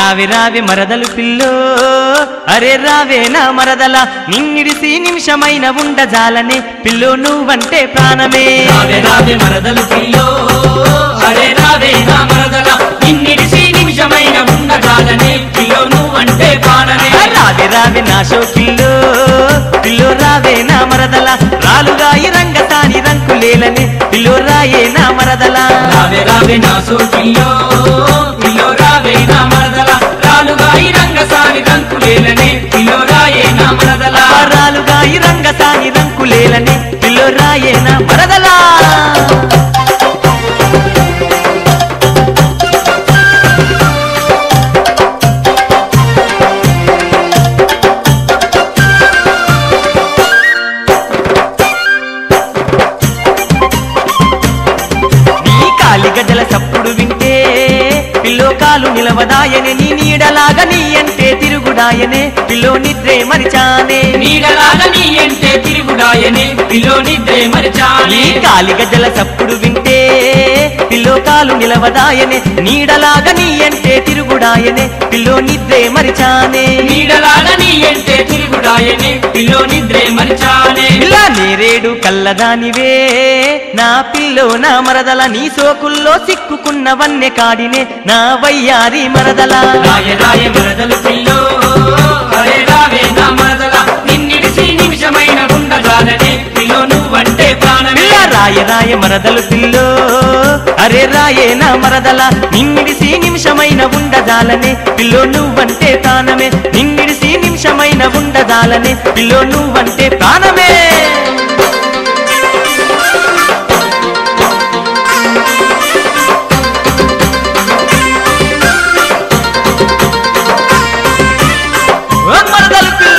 రావి రావి మరదలు పిల్లో అరే రావే నా మరదల నిన్నిడిసి నిమిషమైన ఉండజాలనే పిల్లో నువ్వంటే ప్రాణమే రావే రావే మరదలు పిల్లో అరే రావే నా మరదల నిన్నిడిసి నిమిషమైన ఉండగాలనే పిల్లో నువ్వంటే పాడనే రావే రావే నా షోకిల్లో పిల్లో రావే నా మరదల రాలుగా ఈ రంగసాని రంకులేలనే పిల్లో రాయే నా మరదల రావే రావే నా సోకిల్లో పిల్లో రావే నా మరదల రాలుగా ఈ రంగసాని రంకులేలనే పిల్లో రాయే నా మరదల రాలుగా ఈ రంగసాని రంకులేలనే పిల్లో రాయే నా మరదలా నీ కాలి గజల సప్పుడు వింటే పిల్లో కాలు నిలవదాయనే నీ నీడలాగా నీ అంటే తిరుగుడాయనే పిల్లో నిద్రే మరిచానే నీడలాగా నీ అంటే తిరుగుడాయనే పిల్లో నిద్రే నీ మరిచానే కాలి గజల సప్పుడు వింటే పిల్లో కాలు నిలవదాయనే నీడలాగా నీ అంటే తిరుగుడాయనే పిల్లో నిద్రే మరిచానే నీడలాగా నీ అంటే తిరుగుడాయనే పిల్లో నిద్రే మరిచానే ఇలా నేరేడు కల్లదానివే నా పిల్లో నా మరదల నీ సోకుల్లో సిక్కుకున్న వన్నె కాడినే నా వయ్యారి మరదల రాయ రాయ మరదలు పిల్లో అరే రావే నా మరదల నిన్నిడిసి నిమిషమైన ఉండగాలనే పిల్లో నువ్వంటే ప్రాణమే పిల్ల రాయ రాయ మరదలు పిల్లో అరే రాయే నా మరదల నిన్నిడిసి నిమిషమైన ఉండజాలనే పిల్లో నువ్వంటే ప్రాణమే నిన్నిడిసి నిమిషమైన ఉండజాలనే పిల్లో నువ్వంటే ప్రాణమే ఓ మరదలు పిల్ల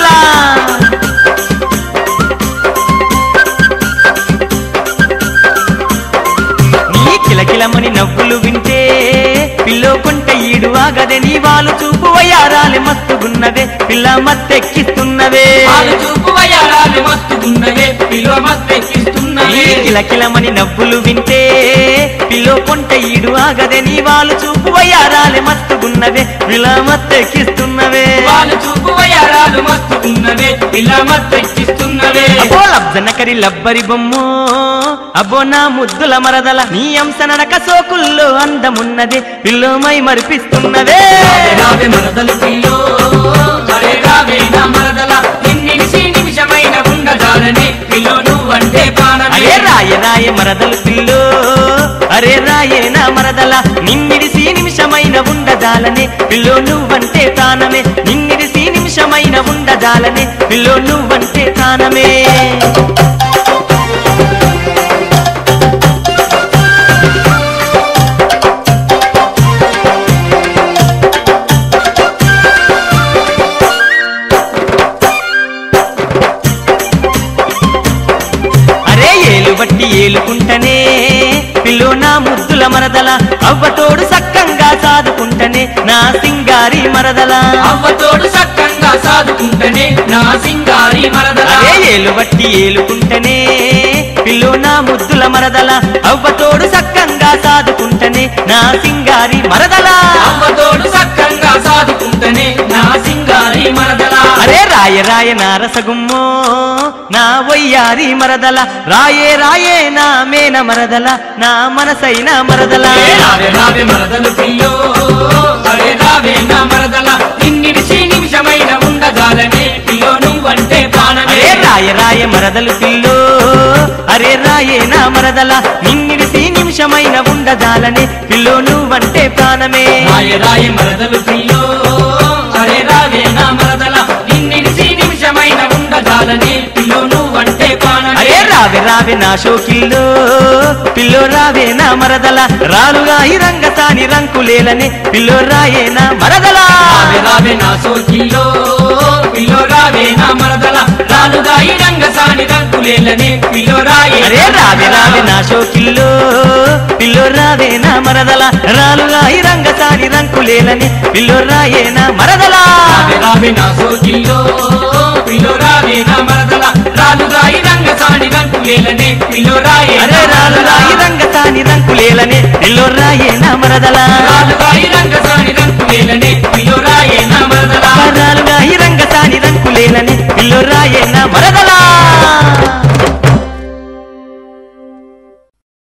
నీ కిలకిలమని నవ్వులు వింటే పిల్లో కొంట ఈడు ఆగదే నీ వాళ్ళు చూపు వయ్యారాలే మస్తుగున్నవే పిల్ల మత్తెక్కిస్తున్నవే పాలు చూపు వయారాలు మస్తున్నవే పిల్లో నీ మత్తెక్కిస్తున్నవే కిలకిలమని నవ్వులు వింటే పిల్లో కొంట ఈడు ఆగదే నీ వాళ్ళు చూపు వయ్యారాలే మస్తుగున్నవే పిల్ల మత్తెక్కిస్తున్నవే పాలు చూపు వయారాలు మస్తున్నవే పిల్ల మత్తెక్కిస్తున్నవే అబ్బో లబ్జనకరి లబ్బరి బొమ్ము అబ్బో నా ముద్దుల మరదల నీ అంశ నడక సోకుల్లో అందమున్నదే పిల్లోమై మరిపిస్తున్నదే రావే రావే మరదలు పిల్లో అరే రావే నా మరదల నిన్నిడిసి నిమిషమైన ఉండగాలనే పిల్లో నువ్వంటే ప్రాణమే అరే రాయ రాయ మరదలు పిల్లో అరే రాయే నా మరదల నిన్నిడిసి నిమిషమైన ఉండజాలనే పిల్లో నువ్వంటే ప్రాణమే నిన్నిడిసి నిమిషమైన ఉండజాలనే పిల్లో నువ్వంటే ప్రాణమే అరే ఏలు బట్టి ఏలుకుంటనే పిల్లో నా ముద్దుల మరదల అవ్వతోడు సక్కంగా సాదుకుంటనే నా సింగారి మరదల అవ్వతోడు సక్కంగా సాదుకుంటనే నా సింగారి మరదల అరే ఏలు బట్టి ఏలుకుంటనే పిల్లో నా ముద్దుల మరదల అవ్వతోడు సక్కంగా సాదుకుంటనే నా సింగారి మరదల అవ్వతోడు సక్కంగా సాదుకుంటనే నా సింగారి మరదల అరే రాయ రాయ నా రసగుమ్మో నా వయ్యారి మరదల రాయే రాయే నా మేన మరదల నా మనసైన మరదల ఏ రావే రావే మరదలు పిల్లో అరే రావే నా మరదల నిన్నిడిసి నిమిషమైన ఉండగాలనే పిల్లో నువ్వంటే ప్రాణమే అరే రాయ రాయ మరదలు పిల్లో అరే రాయే నా మరదల నిన్నిడిసి నిమిషమైన ఉండజాలనే పిల్లో నువ్వంటే ప్రాణమే రాయ రాయ మరదలు పిల్లో అరే రావే నా మరదల నిన్నిడిసి నిమిషమైన ఉండగాలనే పిల్లో నువ్వంటే ప్రాణమే అరే రావే రావే నా షోకిల్లో పిల్లో రావే నా మరదల రాలుగా ఈ రంగసాని రంకులేలనే పిల్లో రాయే నా మరదల రావే రావే నా సోకిల్లో పిల్లో రావే నా మరదల రాలుగా ఈ రంగసాని రంగులేలనే పిల్లో రాయే అరే రావే రావే నా షోకిల్లో పిల్లో రావే నా మరదల రాలుగా ఈ రంగసాని రంకులేలని పిల్లో రాయే నా మరదల రావే రావే నా సోకిల్లో పిల్లో రావే నా మరదల రాలుగా ఈ రంగసాని రంగులేలనే పిల్లో రాయే అరే రాలుగా ఈ రంగసాని రంకులేలని పిల్లో రాయే నా మరదల రాలుగా ఈ రంగసాని రంగులేలనే